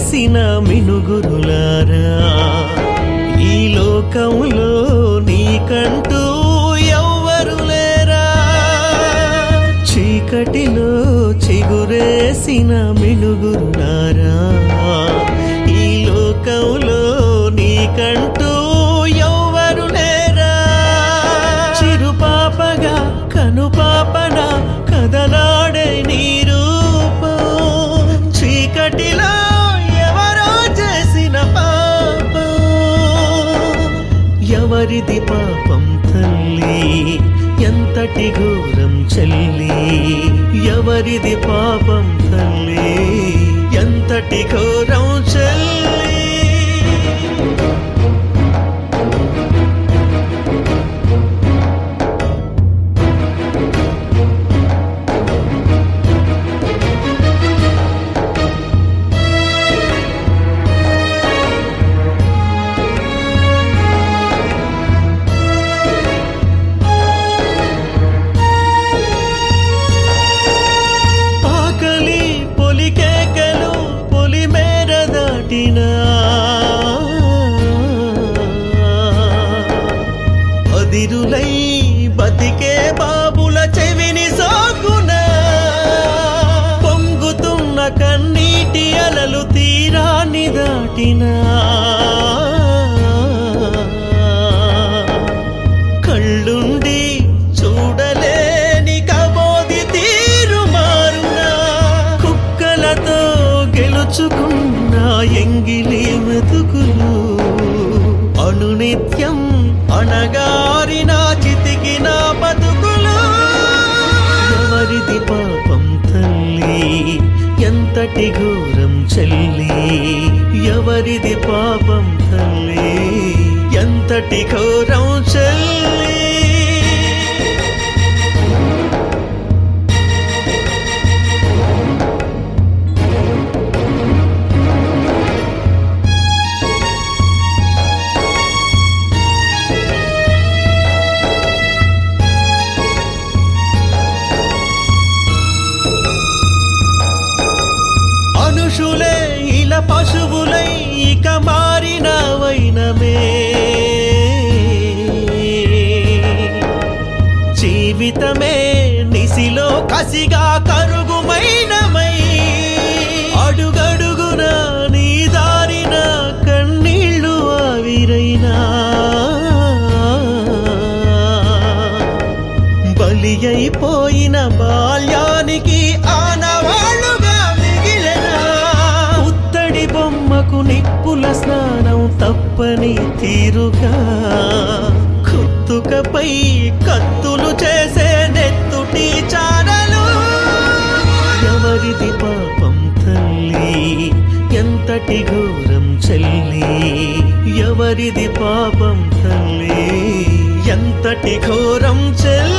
చిగురేసిన మినుగురులారా ఈ లోకంలో నీకంటూ ఎవ్వరు లేరా చీకటిలో చిగురేసిన మినుగురులారా ఈ లోకంలో నీకంటూ ఎవ్వరు లేరా చిరుపాపగా కనుపాపన కదలాడే నీ రూపం చీకటిలో ఎవరో చేసిన పాపం ఎవరిది పాపం తల్లి ఎంతటి ఘోరం చెల్లి ఎవరిది పాపం తల్లి ఎంతటి ఘోరం చెల్లి ఆకలి పొలికేకలు పొలి మేర దాటిన అదిరులై బతికే బాబుల చెవిని సాగున పొంగుతున్న కన్నీటి అలలు తీరాన్ని దాటినా కళ్ళుండి చూడలేని కబోది తీరు మారునా కుక్కలతో గెలుచుకున్న ఎంగిలి మెతుకులు అనునిత్యం అణగారిన చితికిన బతుకులు ఎవరిది పాపం తల్లి ఎంతటి ఘోరం చెల్లి ఎవరిది పాపం తల్లి ఎంతటి ఘోరం చెల్లి అనుషులే ఇలా పశువులై ఇక మారిన వైనమే జీవితమే నిసిలో కసిగా కరుగుమైనమై అడుగడుగున నీ దారిన కన్నీళ్ళు ఆవిరైనా బలి అయిపోయిన బాల్యానికి ఆనవాళ్ళుగా మిగిలిన ఉత్తడి బొమ్మకు నిప్పుల స్నానం తప్పని తీరుగా కుత్తుకపై కత్తులు చేసే నెత్తుటి చారలు ఎవరిది పాపం తల్లి ఎంతటి ఘోరం చెల్లి ఎవరిది పాపం తల్లి ఎంతటి ఘోరం చెల్లి